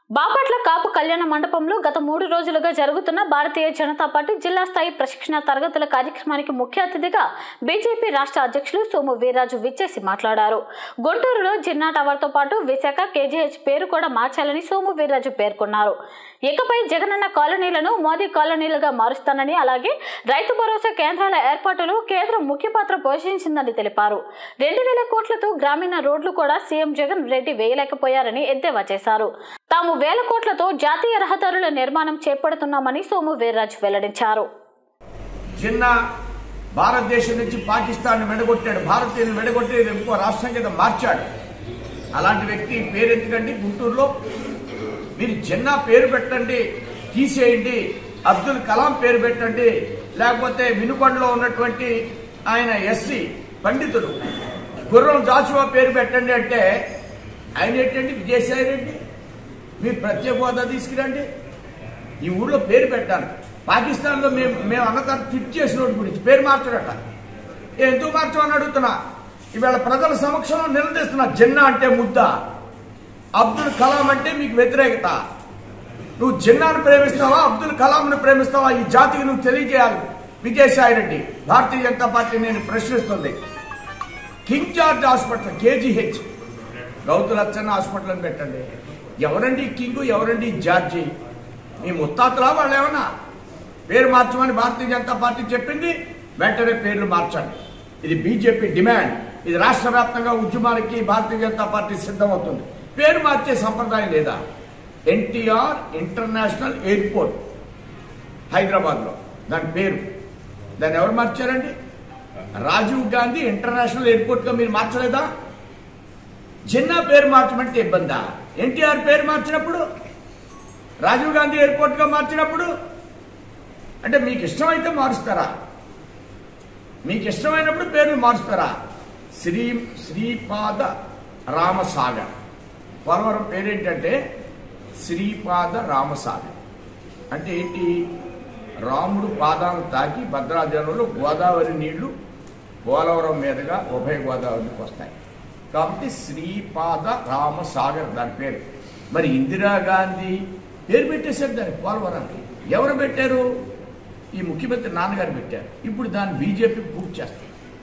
బాపట్ల కాపు కళ్యాణ మండపంలో గత మూడు రోజులుగా జరుగుతున్న భారతీయ జనతా పార్టీ జిల్లా స్థాయి ప్రశిక్షణ తరగతుల కార్యక్రమానికి ముఖ్య అతిథిగా బీజేపీ రాష్ట్ర అధ్యక్షులు సోము వీర్రాజు విచ్చేసి మాట్లాడారు గుంటూరులో జిన్నా టవర్తో పాటు విశాఖ కేజీహెచ్ పేరు కూడా మార్చాలని సోము వీర్రాజు పేర్కొన్నారు ఇకపై జగనన్న కాలనీలను మోదీ కాలనీలుగా మారుస్తానని అలాగే రైతు భరోసా కేంద్రాల ఏర్పాటులో కేంద్రం ముఖ్య పాత్ర పోషించిందని తెలిపారు రెండు వేల కోట్లతో గ్రామీణ రోడ్లు కూడా సీఎం జగన్ రెడ్డి వేయలేకపోయారని ఎద్దేవా చేశారు తాము వేల కోట్లతో జాతీయ రహదారుల నిర్మాణం చేపడుతున్నామని సోము వీర్రాజు వెల్లడించారు చిన్న భారతదేశం నుంచి పాకిస్తాన్ వెడగొట్టాడు భారతీయులు వెడగొట్టి ఇంకో రాష్ట్రం కింద మార్చాడు అలాంటి వ్యక్తి పేరు ఎందుకండి గుంటూరులో మీరు జిన్నా పేరు పెట్టండి తీసేయండి అబ్దుల్ కలాం పేరు పెట్టండి లేకపోతే వినుకొండలో ఉన్నటువంటి ఆయన ఎస్సీ పండితుడు గుర్రం జాషువా పేరు పెట్టండి అంటే ఆయన ఏంటండి విజయసాయి రెడ్డి మీరు ప్రత్యేక హోదా తీసుకురండి ఈ ఊళ్ళో పేరు పెట్టాను పాకిస్తాన్లో మేము మేము అన్నదాన్ని ట్విట్ చేసిన వాడి గురించి పేరు మార్చడట ఎందుకు మార్చమని అడుగుతున్నా ఇవాళ ప్రజల సమక్షంలో నిలదీస్తున్నా జిన్నా అంటే ముద్ద అబ్దుల్ కలాం అంటే మీకు వ్యతిరేకత నువ్వు జిన్నాను ప్రేమిస్తావా అబ్దుల్ కలాంను ప్రేమిస్తావా ఈ జాతికి నువ్వు తెలియజేయాలి విజయసాయి రెడ్డి భారతీయ జనతా పార్టీ నేను ప్రశ్నిస్తుంది King George hospital KGH Gouthu Latchanna hospital అని పెట్టండి ఎవరండి కింగ్ ఎవరండి జార్జి మీ ముత్తాతలా వాళ్ళు ఏమన్నా పేరు మార్చమని భారతీయ జనతా పార్టీ చెప్పింది వెంటనే పేర్లు మార్చండి ఇది బీజేపీ డిమాండ్ ఇది రాష్ట్ర వ్యాప్తంగా ఉద్యమానికి భారతీయ జనతా పార్టీ సిద్ధమవుతుంది పేరు మార్చే సంప్రదాయం లేదా ఎన్టీఆర్ ఇంటర్నేషనల్ ఎయిర్పోర్ట్ హైదరాబాద్లో దాని పేరు దాన్ని ఎవరు మార్చారండి రాజీవ్ గాంధీ ఇంటర్నేషనల్ ఎయిర్పోర్ట్గా మీరు మార్చలేదా జిన్నా పేరు మార్చమంటే ఇబ్బందా ఎన్టీఆర్ పేరు మార్చినప్పుడు రాజీవ్ గాంధీ ఎయిర్పోర్ట్గా మార్చినప్పుడు అంటే మీకు ఇష్టమైతే మారుస్తారా మీకు ఇష్టమైనప్పుడు పేర్లు మారుస్తారా శ్రీ శ్రీపాద రామసాగర్ పోలవరం పేరేంటంటే శ్రీపాద రామసాగర్ అంటే ఏంటి రాముడు పాదాలను తాకి భద్రాచలంలో గోదావరి నీళ్లు పోలవరం మీదుగా ఉభయ గోదావరికి వస్తాయి కాబట్టి శ్రీపాద రామసాగర్ దాని పేరు మరి ఇందిరాగాంధీ పేరు పెట్టేశారు దానికి పోలవరానికి ఎవరు పెట్టారు ఈ ముఖ్యమంత్రి నాన్నగారు పెట్టారు ఇప్పుడు దాన్ని బీజేపీ పూర్తి చేస్తారు